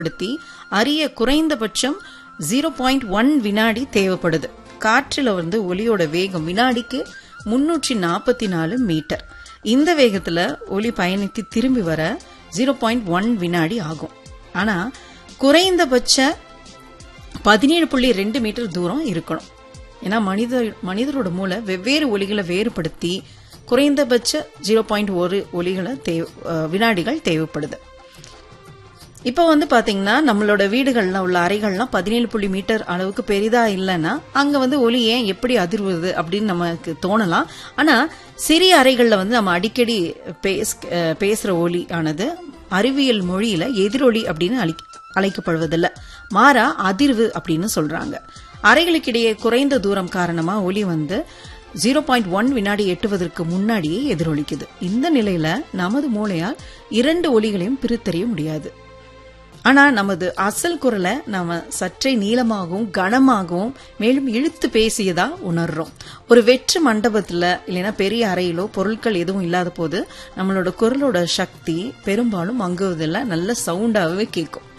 படுத்தி அறிய குறைந்தபட்சம் ஜீரோ பாயிண்ட் ஒன் வினாடி தேவைப்படுது காற்றில் வந்து ஒலியோட வேகம் வினாடிக்கு முன்னூற்றி நாற்பத்தி நாலு மீட்டர் இந்த வேகத்துல ஒலி பயணித்து திரும்பி வர ஜீரோ பாயிண்ட் ஒன் வினாடி ஆகும் ஆனா குறைந்தபட்ச பதினேழு புள்ளி ரெண்டு மீட்டர் தூரம் இருக்கணும் ஏன்னா மனித மனிதரோட மூளை வெவ்வேறு ஒலிகளை வேறுபடுத்தி குறைந்தபட்ச ஜீரோ பாயிண்ட் ஒரு ஒலிகளை தேவை அஹ், வினாடிகள் தேவைப்படுது இப்போ வந்து பாத்தீங்கன்னா நம்மளோட வீடுகள்ல உள்ள அறைகள்லாம் பதினேழு புள்ளி மீட்டர் அளவுக்கு பெரிதா இல்லைன்னா அங்க வந்து ஒலி ஏன் எப்படி அதிர்வுது அப்படின்னு நமக்கு தோணலாம் ஆனா சிறிய அறைகள்ல வந்து நம்ம அடிக்கடி பேஸ் அஹ் பேசுற ஒலி ஆனது அறிவியல் மொழியில எதிரொலி அப்படின்னு அழி- அழைக்கப்படுவதில்ல மாறா அதிர்வு அப்படின்னு சொல்றாங்க அறைகளுக்கிடையே குறைந்த தூரம் காரணமா ஒலி வந்து ஜீரோ பாயிண்ட் ஒன் வினாடி எட்டுவதற்கு முன்னாடியே எதிரொலிக்குது இந்த நிலையில நமது மூளையால் இரண்டு ஒலிகளையும் பிரித்தறிய முடியாது ஆனா நமது அசல் குரலை நாம சற்றே நீளமாகவும் கனமாகவும் மேலும் இழுத்து பேசியதா உணர்றோம் ஒரு வெற்று மண்டபத்துல இல்லைன்னா பெரிய அறையிலோ பொருட்கள் எதுவும் இல்லாத போது நம்மளோட குரலோட சக்தி பெரும்பாலும் மங்குவதில்ல நல்ல சவுண்டாகவே கேட்கும்